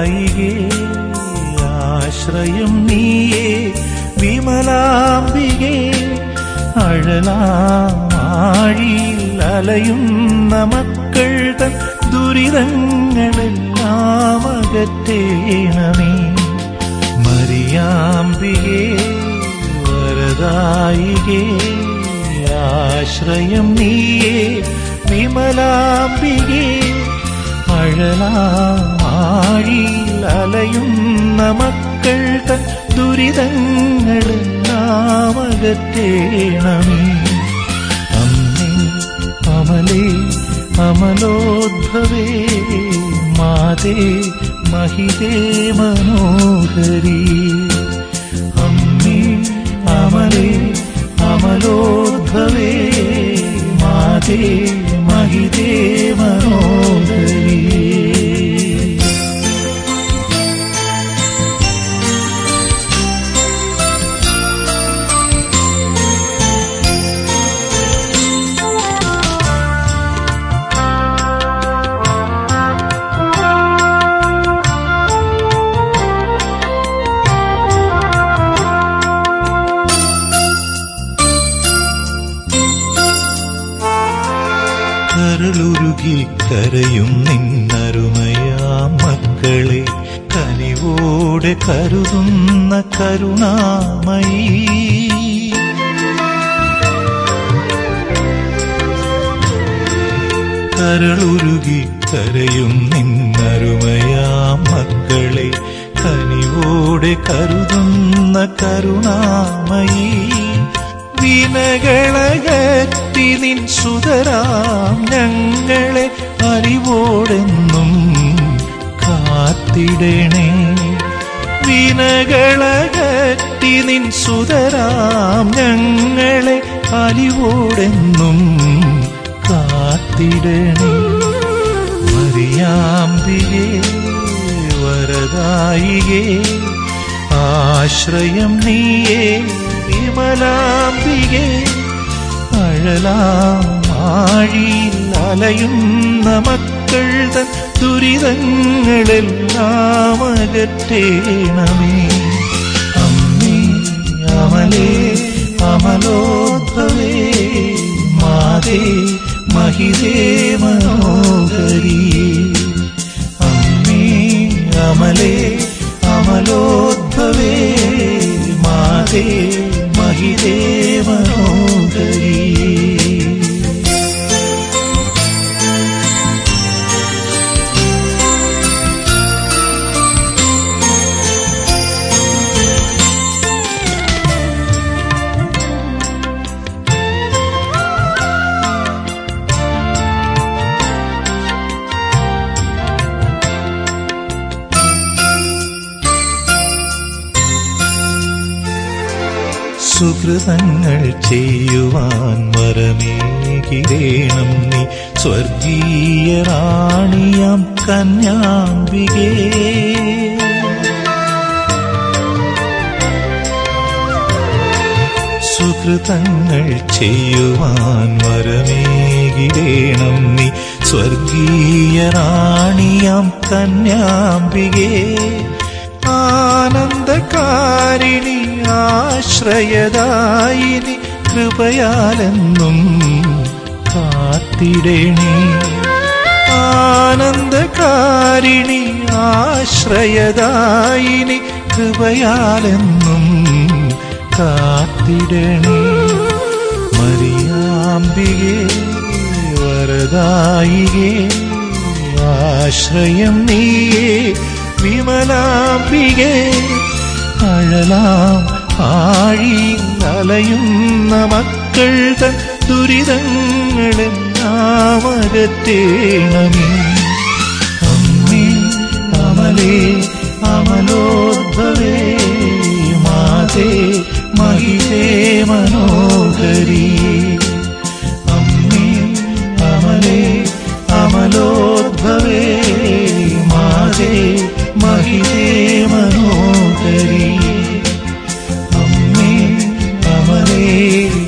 വരദായികേ ആശ്രയം നീയേ വിമലാംബികേ അഴലാമാഴിയിൽ അലയുന്ന മക്കൾ തൻ ദുരിതങ്ങളെല്ലാം അകറ്റേണമേ മരിയാംബികേ വരദായികേ ആശ്രയം നീയേ വിമലാംബികേ അഴലാഴിയിൽ അലയുന്ന മക്കൾ തൻ ദുരിതങ്ങളെല്ലാം അകറ്റേണമേ അമ്മേ അമലേ അമലോദ്ഭവേ മാതേ മഹിതേ മനോഹരി അമ്മേ അമലേ അമലോദ്ഭവേ മാതേ മഹിതേ മനോഹരി കരളുരുകി കരയും നിന്നരുമയാ മക്കളെ കനിവോടെ കരുതുന്ന കരുണാമയീ കരളുരുകി കരയും നിന്നരുമയാ മക്കളെ കനിവോടെ കരുതുന്ന കരുണാമയീ വിനകളകറ്റി നിൻ സുതരാം ഞങ്ങളെ അറിവോടെന്നും കാത്തിടണേ വിനകളകറ്റി നിൻ സുതരാം ഞങ്ങളെ അറിവോടെന്നും കാത്തിടണേ മറിയാംബികേ വരദായികേ ആശ്രയം നീയേ വിമലാംബികേ അഴലാമാഴിയിൽ അലയുന്ന മക്കൾ തൻ ദുരിതങ്ങളെല്ലാം അകറ്റേണമേ അമ്മേ അമലേ അമലോദ്ഭവേ മാതേ മഹിതേ മനോഹരി അമ്മേ അമലേ അമലോദ്ഭവേ മാതേ മഹിതേ മനോഹരി സുഹൃതങ്ങൾ ചെയ്യുവാൻ വരമേകിടേണം നീ സ്വർഗീയ റാണിയാം കന്യാംബികേ സുഹൃതങ്ങൾ ചെയ്യുവാൻ വരമേകിടേണം നീ സ്വർഗീയ റാണിയാം കന്യാംബികേ ആനന്ദകാരിണി ആശ്രയദായിനി കൃപയാലെന്നും കാത്തിടേണി ആനന്ദകാരിണി ആശ്രയദായിനി കൃപയാലെന്നും കാത്തിടണേ മറിയാംബികേ വരദായികേ ആശ്രയം നീയേ വിമലാംബികേ അഴലാം ആഴി അലയുന്ന മക്കൾ തൻ ദുരിതങ്ങളെല്ലാം അകറ്റേണമേ അമ്മേ അമലേ അമലോദ്ഭവേ മാതേ മഹിതേ മനോഹരി അമ്മേ അമലേ അമലോദ്ഭവേ മാതേ മഹിതേ മനോഹരി അമ്മേ അമലേ